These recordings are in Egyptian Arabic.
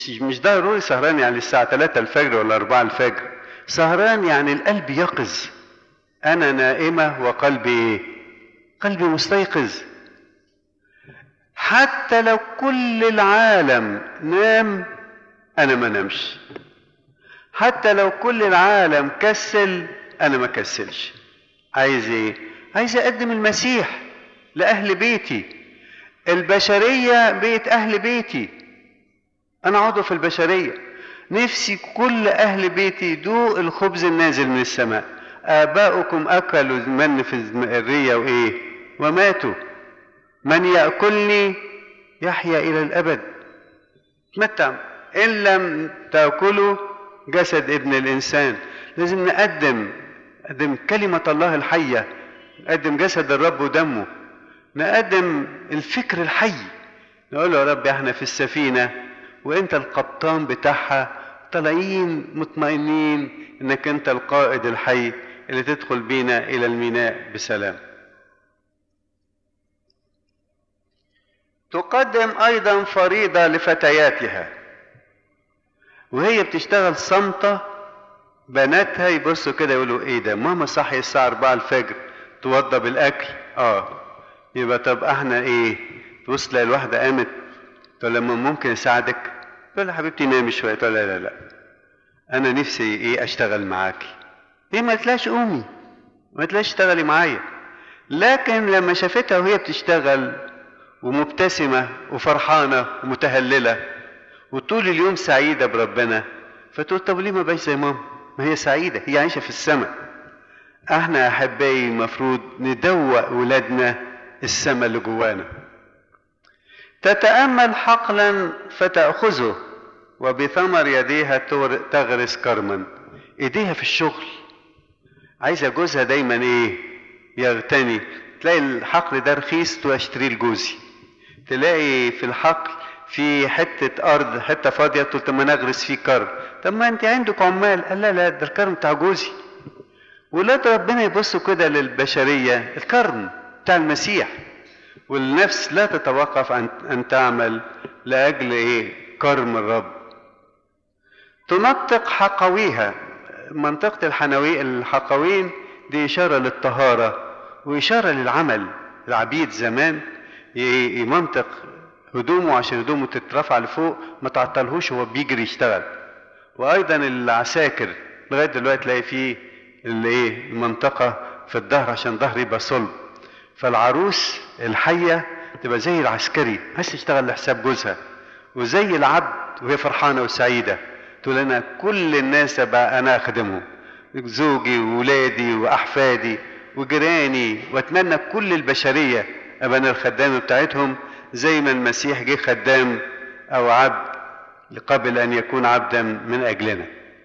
مش ضروري سهران يعني الساعة 3 الفجر ولا 4 الفجر سهران يعني القلب يقظ أنا نائمة وقلبي إيه؟ قلبي مستيقظ حتى لو كل العالم نام أنا ما نمش حتى لو كل العالم كسل أنا ما كسلش عايز إيه؟ عايز أقدم المسيح لأهل بيتي البشرية بيت أهل بيتي أنا عضو في البشرية نفسي كل أهل بيتي يدوق الخبز النازل من السماء آباؤكم أكلوا المن في الرية وإيه وماتوا من يأكلني يحيا إلى الأبد تمتع إن لم تأكلوا جسد ابن الإنسان لازم نقدم نقدم كلمة الله الحية نقدم جسد الرب ودمه نقدم الفكر الحي نقول له يا رب احنا في السفينة وانت القبطان بتاعها طالعين مطمئنين انك انت القائد الحي اللي تدخل بينا الى الميناء بسلام تقدم ايضا فريضة لفتياتها وهي بتشتغل صمتة بناتها يبصوا كده يقولوا ايه ده ماما صحي الساعة 4 الفجر توضى بالاكل اه يبقى طب احنا ايه تبص تلاقي الواحدة قامت تقول لما ممكن اساعدك تقول لها حبيبتي نامي شوية تقول لا لا لا انا نفسي ايه اشتغل معاكي هي ما تلاش قومي ما تلاش اشتغلي معايا لكن لما شافتها وهي بتشتغل ومبتسمة وفرحانة ومتهللة وطول اليوم سعيدة بربنا فتقول طب ليه ما بقاش زي ماما ما هي سعيدة هي عايشة في السماء احنا احبائي المفروض ندوق ولادنا السماء اللي جوانا تتأمل حقلا فتأخذه وبثمر يديها تغرس كرما ايديها في الشغل عايزة جوزها دايما ايه يغتني تلاقي الحقل ده رخيص تروح اشتريه لجوزي تلاقي في الحقل في حتة أرض حتة فاضية قلت ما نغرس فيه كرم طب ما أنت عندك عمال قال لا لا ده الكرم بتاع جوزي ولاد ربنا يبصوا كده للبشرية الكرم بتاع المسيح والنفس لا تتوقف أن, أن تعمل لأجل إيه كرم الرب تنطق حقويها منطقة الحنوي الحقوين دي إشارة للطهارة وإشارة للعمل العبيد زمان يمنطق هدومه عشان هدومه تترفع لفوق ما تعطلهوش وهو بيجري يشتغل وايضا العساكر لغايه دلوقتي تلاقي فيه اللي ايه المنطقه في الظهر عشان ظهر يبقى صلب فالعروس الحيه تبقى زي العسكري عايز تشتغل لحساب جوزها وزي العبد وهي فرحانه وسعيده تقول انا كل الناس بقى انا اخدمهم زوجي وولادي واحفادي وجيراني واتمنى كل البشريه ابقى انا الخدام بتاعتهم زي ما المسيح جه خدام او عبد قبل ان يكون عبدا من اجلنا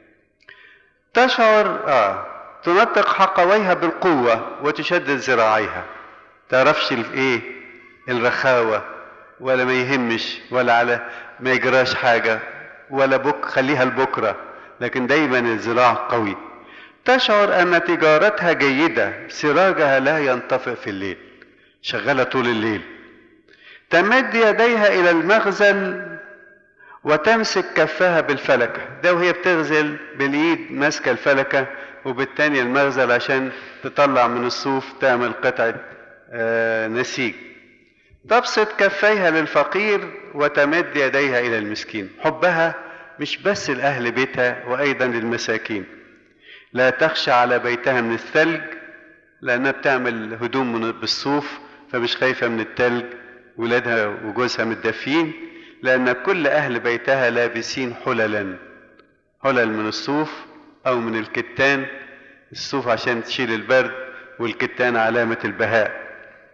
تشعر اه تنطق حقويها بالقوه وتشدد ذراعيها تعرفش الايه الرخاوه ولا ما يهمش ولا على ما يجراش حاجه ولا بك خليها لبكره لكن دايما الذراع قوي تشعر ان تجارتها جيده سراجها لا ينطفئ في الليل شغاله طول الليل تمد يديها الى المغزل وتمسك كفها بالفلكة ده وهي بتغزل بالايد ماسكة الفلكة وبالتانية المغزل عشان تطلع من الصوف تعمل قطعة آه نسيج تبسط كفيها للفقير وتمد يديها الى المسكين حبها مش بس لاهل بيتها وايضا للمساكين لا تخشى على بيتها من الثلج لانها بتعمل هدوم من بالصوف فمش خايفة من التلج ولادها وجوزها متدفين لأن كل أهل بيتها لابسين حللا حلل من الصوف أو من الكتان الصوف عشان تشيل البرد والكتان علامة البهاء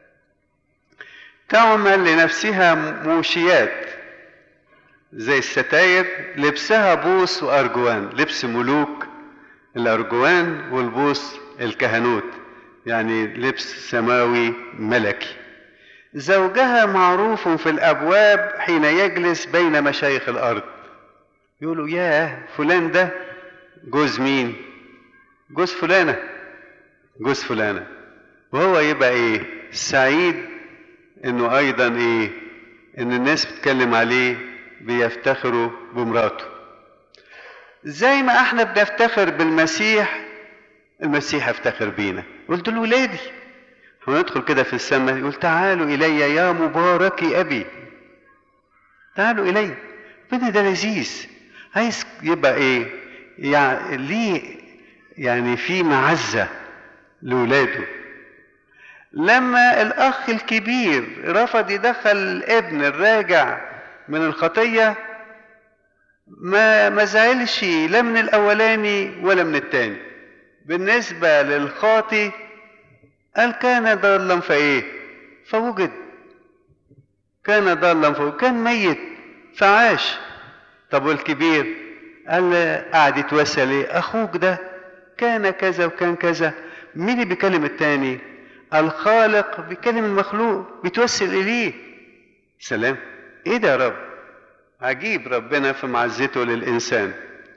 تعمل لنفسها موشيات زي الستاير لبسها بوس وأرجوان لبس ملوك الأرجوان والبوس الكهنوت يعني لبس سماوي ملكي زوجها معروف في الابواب حين يجلس بين مشايخ الارض يقولوا ياه فلان ده جوز مين جوز فلانه جوز فلانه وهو يبقى ايه سعيد انه ايضا ايه ان الناس بتتكلم عليه بيفتخروا بمراته زي ما احنا بنفتخر بالمسيح المسيح افتخر بينا قلت له ولادي هندخل كده في السماء يقول تعالوا الي يا مبارك ابي تعالوا الي ربنا ده لذيذ عايز يبقى ايه يعني ليه يعني في معزه لاولاده لما الاخ الكبير رفض يدخل الابن الراجع من الخطيه ما ما زعلش لا من الاولاني ولا من التاني بالنسبه للخاطي قال كان ضالا فايه فوجد كان ضالا فوجد كان ميت فعاش طب والكبير قال قعد يتوسل ايه اخوك ده كان كذا وكان كذا مين اللي بيكلم التاني الخالق بيكلم المخلوق بيتوسل اليه سلام ايه ده يا رب عجيب ربنا في معزته للانسان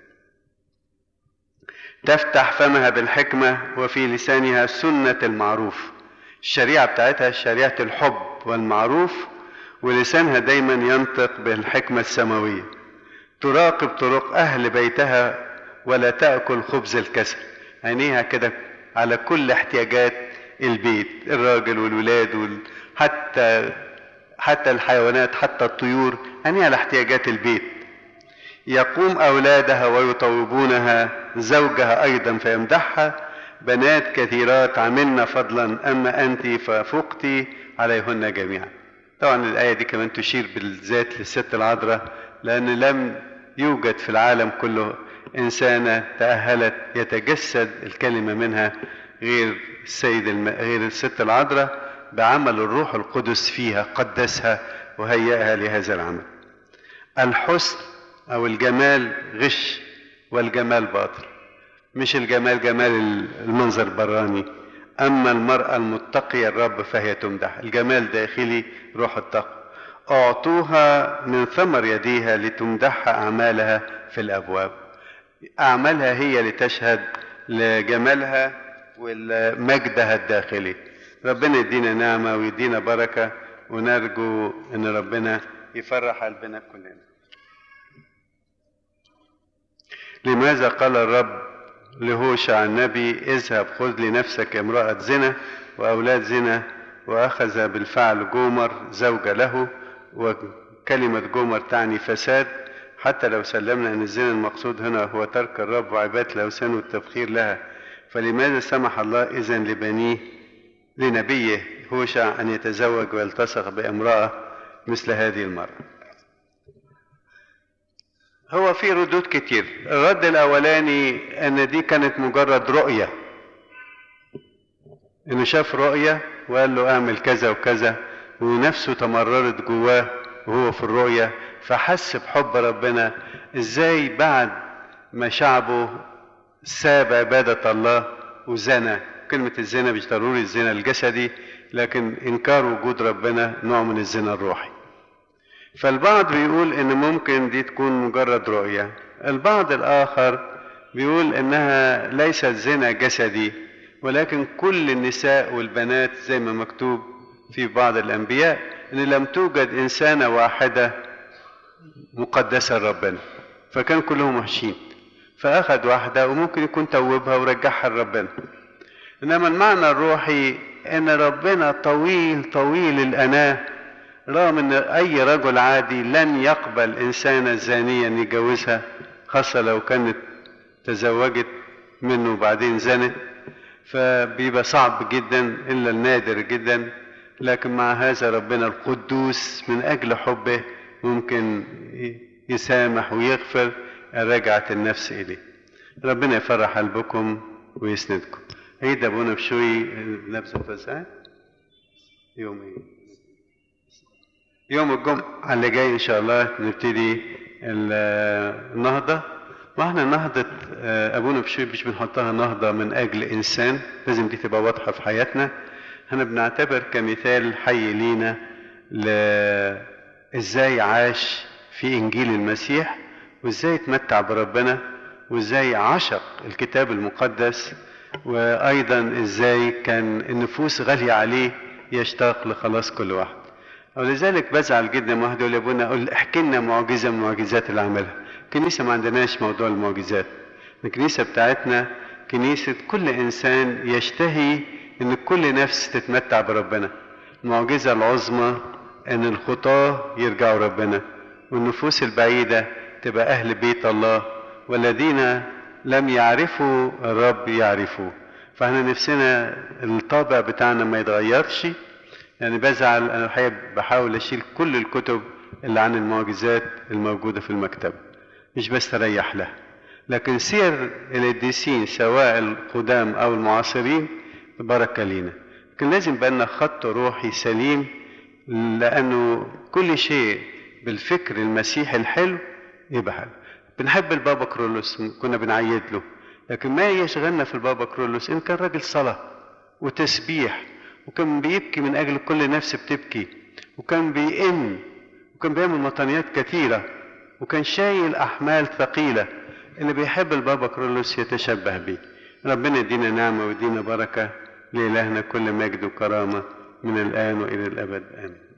تفتح فمها بالحكمة وفي لسانها سنة المعروف الشريعة بتاعتها شريعة الحب والمعروف ولسانها دايما ينطق بالحكمة السماوية تراقب طرق أهل بيتها ولا تأكل خبز الكسل عينيها كده على كل احتياجات البيت الراجل والولاد وال... حتى حتى الحيوانات حتى الطيور عينيها على احتياجات البيت يقوم أولادها ويطوبونها زوجها أيضا فيمدحها بنات كثيرات عملن فضلا أما أنت ففقت عليهن جميعا طبعا الآية دي كمان تشير بالذات للست العذراء لأن لم يوجد في العالم كله إنسانة تأهلت يتجسد الكلمة منها غير السيد الم... غير الست العذراء بعمل الروح القدس فيها قدسها وهيئها لهذا العمل الحسن او الجمال غش والجمال باطل مش الجمال جمال المنظر البراني اما المراه المتقيه الرب فهي تمدح الجمال داخلي روح التقوى اعطوها من ثمر يديها لتمدح اعمالها في الابواب اعمالها هي لتشهد لجمالها ومجدها الداخلي ربنا يدينا نعمه ويدينا بركه ونرجو ان ربنا يفرح قلبنا كلنا لماذا قال الرب لهوشع النبي اذهب خذ لنفسك امرأة زنا وأولاد زنا وأخذ بالفعل جومر زوجة له وكلمة جومر تعني فساد حتى لو سلمنا أن الزنا المقصود هنا هو ترك الرب وعبادة الأوثان والتبخير لها فلماذا سمح الله إذن لبنيه لنبيه هوشع أن يتزوج ويلتصق بامرأة مثل هذه المرأة هو في ردود كتير الرد الاولاني ان دي كانت مجرد رؤية انه شاف رؤية وقال له اعمل كذا وكذا ونفسه تمررت جواه وهو في الرؤية فحس بحب ربنا ازاي بعد ما شعبه ساب عبادة الله وزنى كلمة الزنا مش ضروري الزنا الجسدي لكن انكار وجود ربنا نوع من الزنا الروحي فالبعض بيقول ان ممكن دي تكون مجرد رؤية البعض الاخر بيقول انها ليست زنا جسدي ولكن كل النساء والبنات زي ما مكتوب في بعض الانبياء ان لم توجد انسانة واحدة مقدسة لربنا فكان كلهم وحشين فاخذ واحدة وممكن يكون توبها ورجعها لربنا انما المعنى الروحي ان ربنا طويل طويل الاناه رغم ان اي رجل عادي لن يقبل انسانه زانيا يجوزها خاصه لو كانت تزوجت منه وبعدين زنت فبيبقى صعب جدا الا النادر جدا لكن مع هذا ربنا القدوس من اجل حبه ممكن يسامح ويغفر رجعت النفس اليه ربنا يفرح قلبكم ويسندكم عيد ابونا بشوي لابسه فساد يوم ايه يوم الجمعة اللي جاي إن شاء الله نبتدي النهضة واحنا نهضة أبونا بشوي مش بنحطها نهضة من أجل إنسان لازم دي تبقى واضحة في حياتنا احنا بنعتبر كمثال حي لينا ل ازاي عاش في إنجيل المسيح وازاي اتمتع بربنا وازاي عشق الكتاب المقدس وأيضا ازاي كان النفوس غالية عليه يشتاق لخلاص كل واحد ولذلك بزعل جدا لما واحد يقول يا ابونا قول احكي لنا معجزه من المعجزات اللي عملها الكنيسه ما عندناش موضوع المعجزات الكنيسه بتاعتنا كنيسه كل انسان يشتهي ان كل نفس تتمتع بربنا المعجزه العظمى ان الخطاه يرجعوا ربنا والنفوس البعيده تبقى اهل بيت الله والذين لم يعرفوا الرب يعرفوه فاحنا نفسنا الطابع بتاعنا ما يتغيرش يعني بزعل انا الحقيقه بحاول اشيل كل الكتب اللي عن المعجزات الموجوده في المكتبه مش بس اريح لها لكن سير القديسين سواء القدام او المعاصرين بركه لينا لكن لازم بقى لنا خط روحي سليم لانه كل شيء بالفكر المسيحي الحلو يبقى حلو بنحب البابا كرولوس كنا بنعيد له لكن ما يشغلنا في البابا كرولوس ان كان راجل صلاه وتسبيح وكان بيبكي من اجل كل نفس بتبكي وكان بيئن وكان بيعمل مطانيات كثيره وكان شايل احمال ثقيله اللي بيحب البابا كرولوس يتشبه بيه ربنا يدينا نعمه ويدينا بركه لإلهنا كل مجد وكرامه من الان والى الابد امين